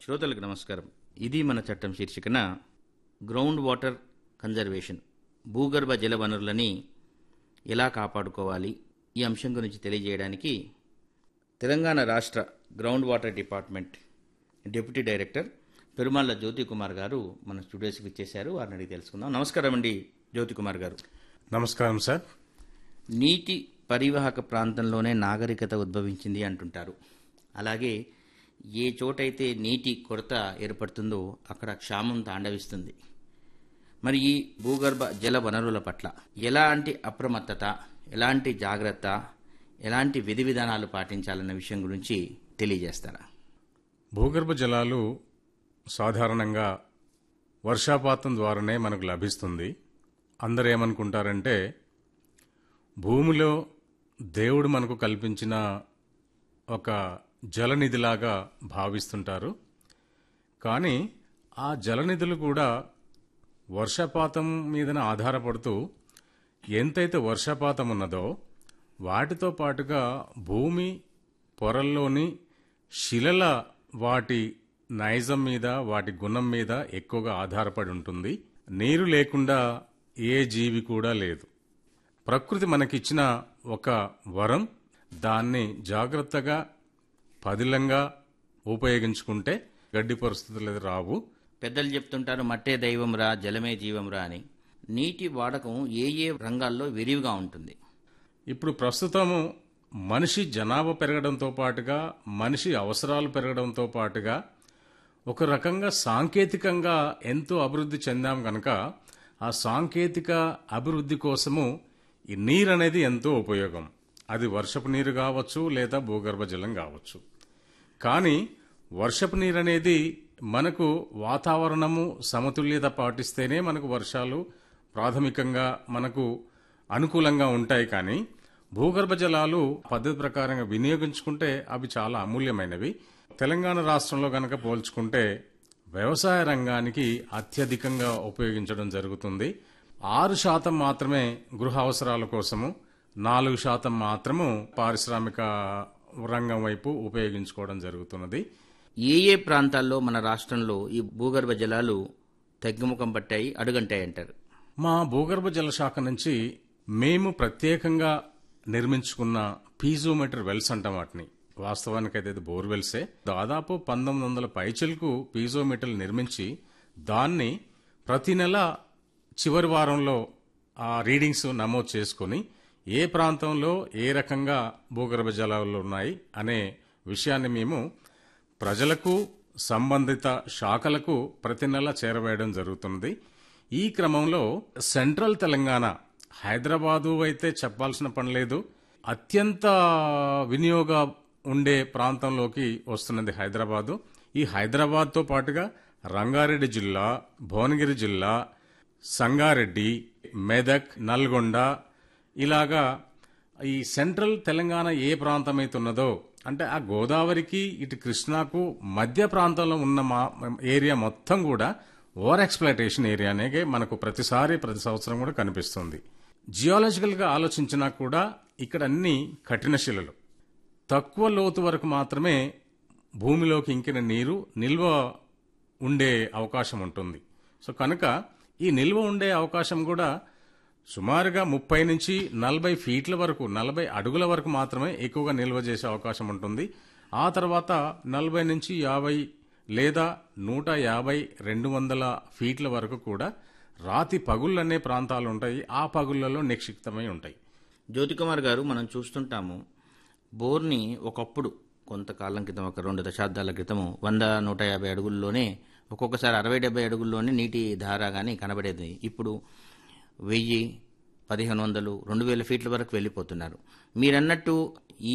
శ్రోతలకు నమస్కారం ఇది మన చట్టం శీర్షికన గ్రౌండ్ వాటర్ కన్జర్వేషన్ భూగర్భ జల వనరులని ఎలా కాపాడుకోవాలి ఈ అంశం గురించి తెలియజేయడానికి తెలంగాణ రాష్ట్ర ground water department deputy director Perumalla Jyothi Kumar గారు మన స్టూడియోస్కి ఇచ్చేశారు వారిని అడిగి తెలుసుకుందాం నమస్కారం అండి జ్యోతి కుమార్ గారు నమస్కారం సార్ నీటి పరివాహక ప్రాంతంలోనే నాగరికత ఉద్భవించింది అంటుంటారు అలాగే ఏ చోటైతే నీటి కొరత ఏర్పడుతుందో అక్కడ క్షామం తాండవిస్తుంది మరి ఈ భూగర్భ జల వనరుల పట్ల ఎలాంటి అప్రమత్తత ఎలాంటి జాగ్రత్త ఎలాంటి విధి విధానాలు పాటించాలన్న విషయం గురించి తెలియజేస్తారా భూగర్భ జలాలు సాధారణంగా వర్షాపాతం ద్వారానే మనకు లభిస్తుంది అందరూ ఏమనుకుంటారంటే భూమిలో దేవుడు మనకు కల్పించిన ఒక జలనిధిలాగా భావిస్తుంటారు కానీ ఆ జలనిధులు కూడా వర్షపాతం మీదన ఆధారపడుతూ ఎంతైతే వర్షపాతం ఉన్నదో వాటితో పాటుగా భూమి పొరల్లోని శిలల వాటి నైజం మీద వాటి గుణం మీద ఎక్కువగా ఆధారపడి ఉంటుంది నీరు లేకుండా ఏ జీవి కూడా లేదు ప్రకృతి మనకిచ్చిన ఒక వరం దాన్ని జాగ్రత్తగా పదిలంగా ఉపయోగించుకుంటే గడ్డి పరిస్థితులు రావు పెద్దలు చెప్తుంటారు మట్టే దైవం రా జలమే జీవం రా అని నీటి వాడకం ఏ ఏ రంగాల్లో విరివిగా ఉంటుంది ఇప్పుడు ప్రస్తుతము మనిషి జనాభా పెరగడంతో పాటుగా మనిషి అవసరాలు పెరగడంతో పాటుగా ఒక రకంగా సాంకేతికంగా ఎంతో అభివృద్ధి చెందాం కనుక ఆ సాంకేతిక అభివృద్ధి కోసము ఈ నీరు అనేది ఎంతో ఉపయోగం అది వర్షపు నీరు కావచ్చు లేదా భూగర్భ జలం కావచ్చు కానీ వర్షపు నీరు అనేది మనకు వాతావరణము సమతుల్యత పాటిస్తేనే మనకు వర్షాలు ప్రాథమికంగా మనకు అనుకూలంగా ఉంటాయి కానీ భూగర్భ జలాలు పద్ధతి ప్రకారంగా వినియోగించుకుంటే అవి చాలా అమూల్యమైనవి తెలంగాణ రాష్ట్రంలో గనక పోల్చుకుంటే వ్యవసాయ రంగానికి అత్యధికంగా ఉపయోగించడం జరుగుతుంది ఆరు శాతం మాత్రమే గృహ అవసరాల కోసము నాలుగు శాతం మాత్రము పారిశ్రామిక రంగం వైపు ఉపయోగించుకోవడం జరుగుతున్నది ఏ ఏ ప్రాంతాల్లో మన రాష్ట్రంలో ఈ భూగర్భ జలాలు తగ్గుముఖం పట్టాయి అడుగంటాయి అంటారు మా భూగర్భ జల శాఖ నుంచి మేము ప్రత్యేకంగా నిర్మించుకున్న పీజోమీటర్ వెల్స్ అంటాం వాటిని వాస్తవానికైతే ఇది బోర్వెల్సే దాదాపు పంతొమ్మిది వందల పైచలకు పీజోమీటర్లు నిర్మించి దాన్ని ప్రతి నెల చివరి వారంలో ఆ రీడింగ్స్ నమోదు చేసుకొని ఏ ప్రాంతంలో ఏ రకంగా భూగర్భ జలాలు ఉన్నాయి అనే విషయాన్ని మేము ప్రజలకు సంబంధిత శాఖలకు ప్రతి నెల చేరవేయడం జరుగుతుంది ఈ క్రమంలో సెంట్రల్ తెలంగాణ హైదరాబాదు అయితే చెప్పాల్సిన పని లేదు అత్యంత వినియోగ ఉండే ప్రాంతంలోకి వస్తున్నది హైదరాబాదు ఈ హైదరాబాద్తో పాటుగా రంగారెడ్డి జిల్లా భువనగిరి జిల్లా సంగారెడ్డి మెదక్ నల్గొండ ఇలాగా ఈ సెంట్రల్ తెలంగాణ ఏ ప్రాంతం అయితే ఉన్నదో అంటే ఆ గోదావరికి ఇటు కృష్ణాకు మధ్య ప్రాంతంలో ఉన్న మా ఏరియా మొత్తం కూడా ఓవర్ ఎక్స్ప్లైటేషన్ ఏరియానే మనకు ప్రతిసారి ప్రతి సంవత్సరం కూడా కనిపిస్తుంది జియాలజికల్ గా ఆలోచించినా కూడా ఇక్కడ అన్ని కఠిన శిలలు తక్కువ లోతు వరకు మాత్రమే భూమిలోకి ఇంకిన నీరు నిల్వ ఉండే అవకాశం ఉంటుంది సో కనుక ఈ నిల్వ ఉండే అవకాశం కూడా సుమారుగా ముప్పై నుంచి నలభై ఫీట్ల వరకు నలభై అడుగుల వరకు మాత్రమే ఎక్కువగా నిల్వ చేసే అవకాశం ఉంటుంది ఆ తర్వాత నలభై నుంచి యాభై లేదా నూట యాభై రెండు వందల ఫీట్ల వరకు కూడా రాతి పగుళ్ళు అనే ప్రాంతాలు ఉంటాయి ఆ పగుళ్లలో నిక్షిప్తమై ఉంటాయి జ్యోతికుమార్ గారు మనం చూస్తుంటాము బోర్ని ఒకప్పుడు కొంతకాలం క్రితం ఒక రెండు దశాబ్దాల క్రితము వంద నూట యాభై అడుగుల్లోనే ఒక్కొక్కసారి అరవై డెబ్బై అడుగుల్లోనే నీటి ధార కానీ కనబడేది ఇప్పుడు వెయ్యి పదిహేను వందలు రెండు వేల ఫీట్ల వరకు వెళ్ళిపోతున్నారు మీరన్నట్టు